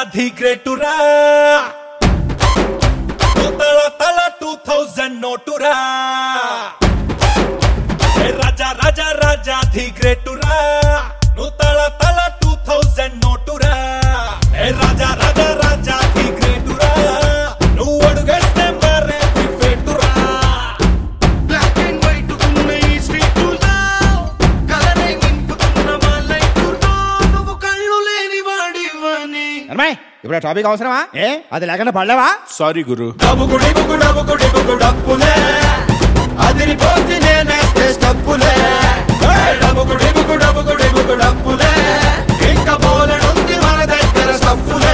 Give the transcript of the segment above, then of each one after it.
the గ్రేటురా తల తల టూ థౌజండ్ నోటురా ఏ రాజా రాజా రాజా ది గ్రేటురా నువ్వు తల తల టూ థౌజండ్ నోటురా ఏ రాజా రాజా రాజా ది గ్రేటురా నువ్వు అడుగేస్తే మరే ది ఫేటురా బ్లాక్ అండ్ వైట్ ఉన్న ఈ స్ట్రీటులో కలరే నింపుతున్న మా లైఫ్లో నువ్వు కళ్ళు లేని వాడివని అమ్మాయి ఇప్పుడు ఆ టాపిక్ అవసరమా ఏ అది లేకుండా పడలేవా సారీ గురు డబ్బుకుడి బుకు డబ్బుకుడి బుకు డప్పులే అదిరిపోతే నేనేస్తే స్టప్పులే డబ్బుకుడి బుకు డబ్బుకుడి బుకు డప్పులే ఇంకా బోలెడుంది మన దగ్గర స్టప్పులే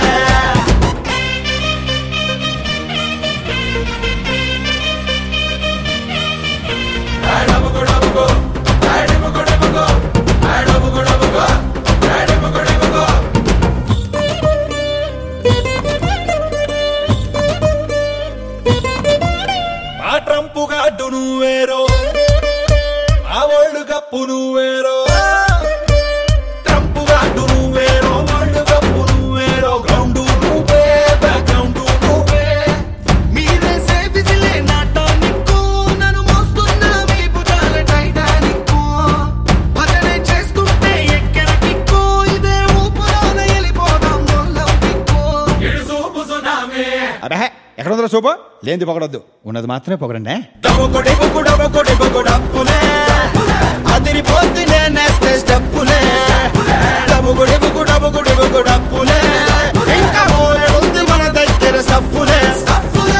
డబ్బుకు డబ్బుకు డబ్బుకు డబ్బుకు డబ్బుకు డబ్బుకు డబ్బుకు డబ్బుకు ఆ ట్రంపు గాడ్డు నువ్వేరో ఆ వరల్డ్ కప్పు నువ్వేరో ట్రంపు గాడ్డు నువ్వేరో వరల్డ్ కప్పు నువ్వేరో గ్రౌండ్ నువ్వే బ్యాక్గ్రౌండ్ నువ్వే మీరే సేవిసిలే నాటానిక్కు నన్ను మోస్తున్న మీ భుజాల టైటానిక్కు భజనే చేస్తుంటే ఎక్కెన కిక్కు ఇదే ఊపులోన వెళ్ళిపోదాం మొల్లం దిక్కు ఇడుసూపు సునామీ అబ్బే ఎక్కడ ఉందో సూపు లేనిది పొగడొద్దు ఉన్నది మాత్రమే పొగడండి డబ్బుకొడి బుక్కు డబ్బుకొడి బుక్కు డప్పులే అదిరిపోద్ది నేనేస్తే స్టెప్పులే డబ్బుకొడి బుక్కు డబ్బుకొడి బుక్కు డప్పులే ఇంకా మోరెడుంది మన దగ్గర సప్పులే సప్పులే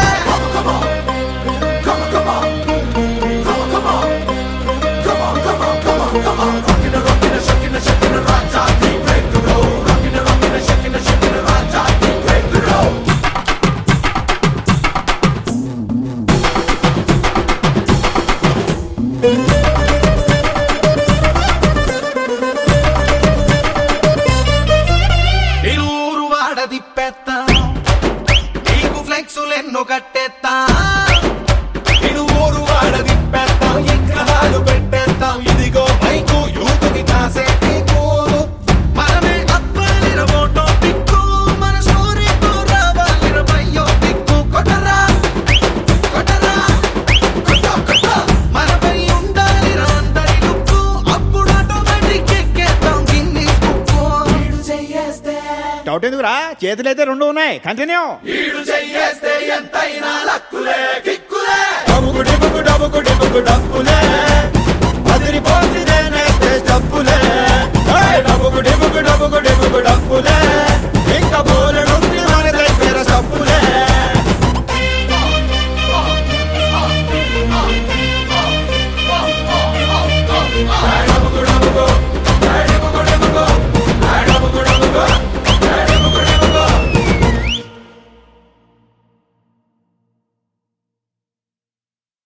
నిలూరు వాడ తిప్పేత్తా నీకు ఫ్లెక్సులెన్నో కట్టేత్తా ఇడు ఊరు వాడ తిప్పేస్తాం ఎక్కడాలు పెట్టేస్తాం ఇదిగో మైకు యూతుకి కాసే నీకు మనమే అప్పాలిర ఫోటో పిక్కు మన స్టోరీతో రావాలిర బయ్యో పిక్కు కొట్టరా కొట్టరా కొట్ట కొట్ట మనపై ఉండాలిరా అందరి లుక్కు అప్పుడు ఆటోమేటిక్ ఎక్కేద్దాం గిన్నీస్ బుక్కు వీడు చెయ్యేస్తే డౌట్ ఎందుకురా చేతులు అయితే రెండు ఉన్నాయి కంటిన్యూ వీడు చెయ్యేస్తే ఎంతైనా లక్కులే కిక్కులే డబ్బుకు డిబ్బుకు డబ్బుకు డిబ్బుకు డబ్బులే అదిరిపోతుంది నేనేస్తే డబ్బులే డబ్బుకు డిబ్బుకు డబ్బుకు డిబ్బుకు డబ్బులే ఇంకా బోలెడు